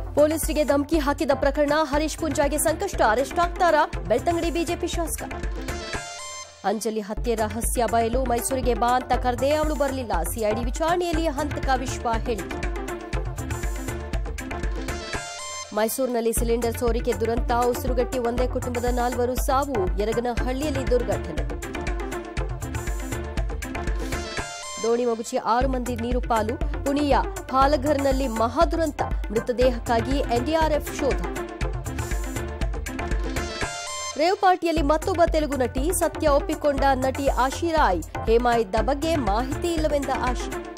ಪೊಲೀಸರಿಗೆ ಧಮಕಿ ಹಾಕಿದ ಪ್ರಕರಣ ಹರೀಶ್ ಪುಂಜಾಗೆ ಸಂಕಷ್ಟ ಅರೆಸ್ಟ್ ಆಗ್ತಾರಾ ಬೆಳ್ತಂಗಡಿ ಬಿಜೆಪಿ ಶಾಸಕ ಅಂಜಲಿ ಹತ್ಯೆ ರಹಸ್ಯ ಬಯಲು ಮೈಸೂರಿಗೆ ಬಾ ಅಂತ ಕರೆದೇ ಅವಳು ಬರಲಿಲ್ಲ ಸಿಐಡಿ ವಿಚಾರಣೆಯಲ್ಲಿ ಹಂತಕ ವಿಶ್ವ ಹೇಳಿಕೆ ಮೈಸೂರಿನಲ್ಲಿ ಸಿಲಿಂಡರ್ ಸೋರಿಕೆ ದುರಂತ ಉಸಿರುಗಟ್ಟಿ ಒಂದೇ ಕುಟುಂಬದ ನಾಲ್ವರು ಸಾವು ಯರಗನಹಳ್ಳಿಯಲ್ಲಿ ದುರ್ಘಟನೆ ದೋಣಿ ಮಗುಚಿ ಆರು ಮಂದಿ ನೀರು ಪಾಲು ಪುಣಿಯ ಪಾಲಘರ್ನಲ್ಲಿ ಮಹಾದುರಂತ ಮೃತದೇಹಕ್ಕಾಗಿ ಎನ್ಡಿಆರ್ಎಫ್ ಶೋಧ ರೇವ್ ಪಾರ್ಟಿಯಲ್ಲಿ ಮತ್ತೊಬ್ಬ ತೆಲುಗು ನಟಿ ಸತ್ಯ ಒಪ್ಪಿಕೊಂಡ ನಟಿ ಆಶಿರಾಯ್ ಹೇಮಾ ಇದ್ದ ಬಗ್ಗೆ ಮಾಹಿತಿ ಇಲ್ಲವೆಂದ ಆಶಿ